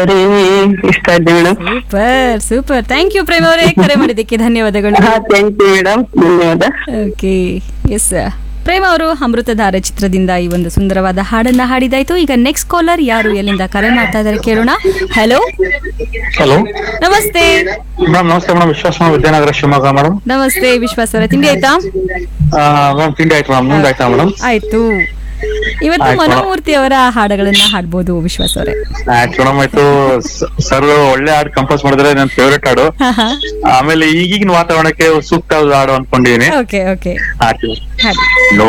ಅವರೇ ಇಷ್ಟ ಆಯ್ತು madam super super thank you Prem ಅವರೇ ಕರೆ ಮಾಡಿದ್ದಕ್ಕೆ ಧನ್ಯವಾದಗಳು ಹಾ ಥ್ಯಾಂಕ್ ಯು ಮೇಡಮ್ ಧನ್ಯವಾದ ಓಕೆ ಎಸ್ ಪ್ರೇಮ್ ಅವರು ಅಮೃತಧಾರೆ ಚಿತ್ರದಿಂದ ಈ ಒಂದು ಸುಂದರವಾದ ಹಾಡನ್ನ ಹಾಡಿದಾಯ್ತು ಈಗ ನೆಕ್ಸ್ಟ್ ಕಾಲರ್ ಯಾರು ಎಲ್ಲಿಂದ ಕರೆ ಮಾಡ್ತಾ ಇದ್ದಾರೆ ಕೇಳೋಣ ಹಲೋ ಹಲೋ ನಮಸ್ತೆ ಮೇಡಮ್ ನಮಸ್ತೆ ಮೇಡಮ್ ವಿಶ್ವಾಸ ವಿದ್ಯಾನಗರ ಶಿವಮೊಗ್ಗ ಮೇಡಮ್ ನಮಸ್ತೆ ವಿಶ್ವಾಸ ಅವರೇ ತಿಂಡಿ ಆಯ್ತಾ ಮೇಡಮ್ ತಿಂಡಿ ಆಯ್ತು ಮೇಡಮ್ ನಿಮ್ದು ಆಯ್ತಾ ಮೇಡಮ್ ಆಯ್ತು ಇವತ್ತು ಆಯ್ತು. ಮನೋಮೂರ್ತಿ ಅವರ ಹಾಡುಗಳನ್ನ ಹಾಡ್ಬೋದು ವಿಶ್ವಾಸ್ ಅವರೇ ಆಯ್ತು ಮೇಡಮ್ ಆಯ್ತು ಸರ್ ಒಳ್ಳೆ ಹಾಡು ಕಂಪೋಸ್ ಮಾಡಿದ್ರೆ ನನ್ನ ಫೇವ್ರೆಟ್ ಹಾಡು ಆಮೇಲೆ ಈಗಿನ ವಾತಾವರಣಕ್ಕೆ ಸೂಕ್ತ ಹಾಡು ಅನ್ಕೊಂಡಿದೀನಿ ಓಕೆ ಓಕೆ ಆಯ್ತು ಹಾಡಿ